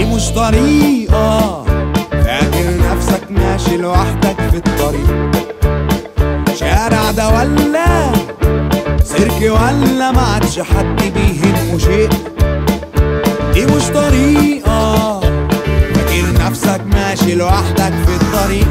دي مش طريقة فاكر نفسك ماشي لوحدك في الطريق شارع ده ولا سيرك ولا ما عادش حد بيهمه شيء دي مش طريقة فاكر نفسك ماشي لوحدك في الطريق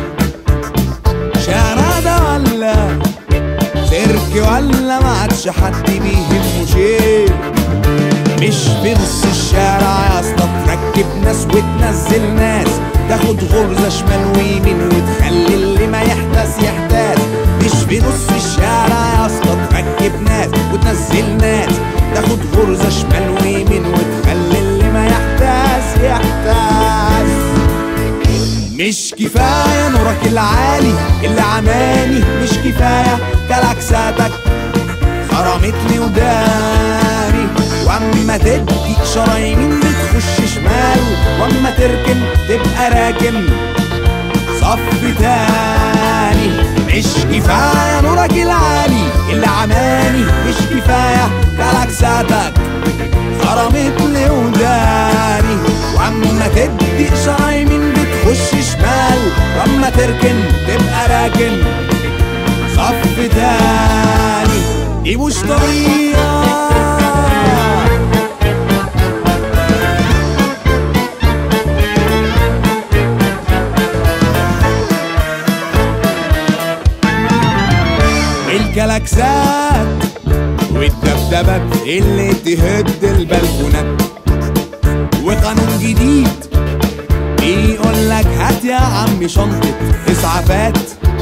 شارع ده ولا سيرك ولا ما عادش حد بيهمه شيء مش في نص الشارع يا اسطى تركب ناس وتنزل ناس تاخد غرزة شمال ويمين وتخلي اللي ما يحتاس يحتاس مش في نص الشارع يا اسطى تركب ناس وتنزل ناس تاخد غرزة شمال ويمين وتخلي اللي ما يحتاس يحتاس مش كفاية نورك العالي اللي عماني مش كفاية كلاكساتك خرمت لي وداني واما تدي اشاره يمين بتخش شمال واما تركن تبقى راكن صف تاني مش كفايه نورك العالي اللي عماني مش كفايه كلاكساتك خرمت لي وداني واما تدي اشاره يمين بتخش شمال واما تركن تبقى راكن صف تاني دي مش طريقة الكلاكسات والدبدبات اللي تهد البلكونات وقانون جديد بيقول لك هات يا عم شنطة اسعافات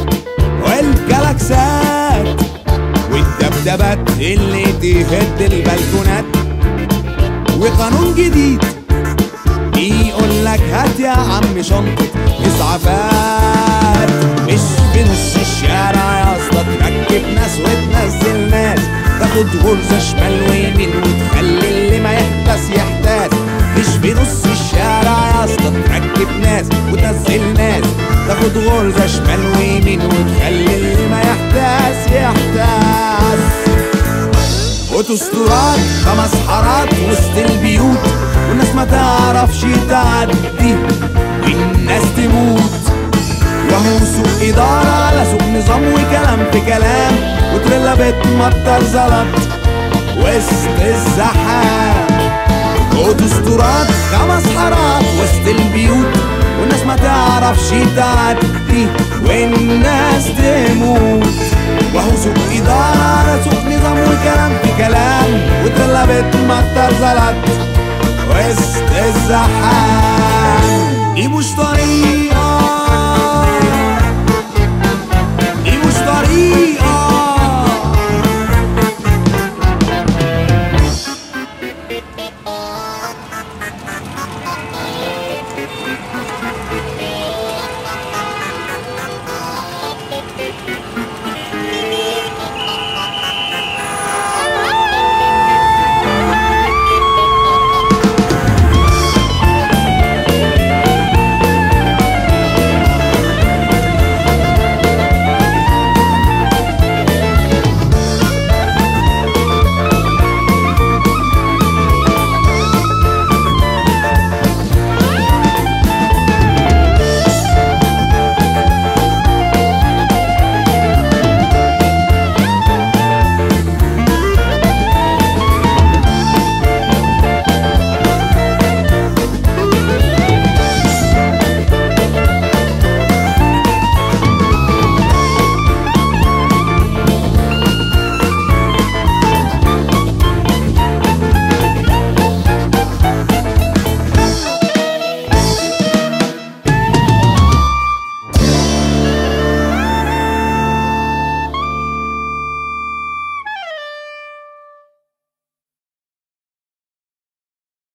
والجلاكسات والدبدبات اللي تهد البلكونات وقانون جديد بيقول لك هات يا عم شنطة اسعافات مش في نص الشارع يا اسطى تركب ناس وتنزل ناس تاخد غرزة شمال ويمين وتخلي اللي ما يحتاس يحتاس مش في نص الشارع يا اسطى تركب ناس وتنزل ناس تاخد غرزة شمال ويمين وتخلي اللي ما يحتاس يحتاس اوتوستراد خمس حارات وسط البيوت والناس ما تعرفش تعدي والناس تموت وهو سوق إدارة على سوق نظام وكلام في كلام وتريلا بتمطر زلط وسط الزحام اوتوستراد خمس حارات وسط البيوت والناس ما تعرفش تعدي والناس تموت وهو سوق إدارة على سوق نظام وكلام في كلام وتريلا بتمطر زلط وسط الزحام دي مش